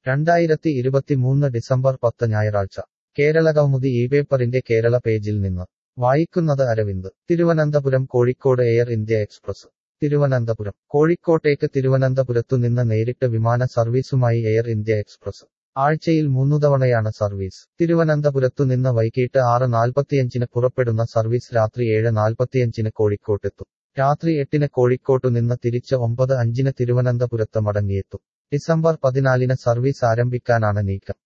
രണ്ടായിരത്തി ഇരുപത്തിമൂന്ന് ഡിസംബർ പത്ത് ഞായറാഴ്ച കേരളകൗമുദി ഈ പേപ്പറിന്റെ കേരള പേജിൽ നിന്ന് വായിക്കുന്നത് Aravind Thiruvananthapuram Kozhikode air India express Thiruvananthapuram കോഴിക്കോട്ടേക്ക് തിരുവനന്തപുരത്തുനിന്ന് നേരിട്ട് വിമാന സർവീസുമായി എയർ ഇന്ത്യ എക്സ്പ്രസ് ആഴ്ചയിൽ മൂന്നു തവണയാണ് സർവീസ് തിരുവനന്തപുരത്തുനിന്ന് വൈകിട്ട് ആറ് നാൽപ്പത്തിയഞ്ചിന് പുറപ്പെടുന്ന സർവീസ് രാത്രി ഏഴ് നാൽപ്പത്തിയഞ്ചിന് കോഴിക്കോട്ടെത്തും രാത്രി എട്ടിന് കോഴിക്കോട്ടുനിന്ന് തിരിച്ച് ഒമ്പത് അഞ്ചിന് തിരുവനന്തപുരത്ത് മടങ്ങിയെത്തും ഡിസംബർ പതിനാലിന് സർവീസ് ആരംഭിക്കാനാണ് നീക്കം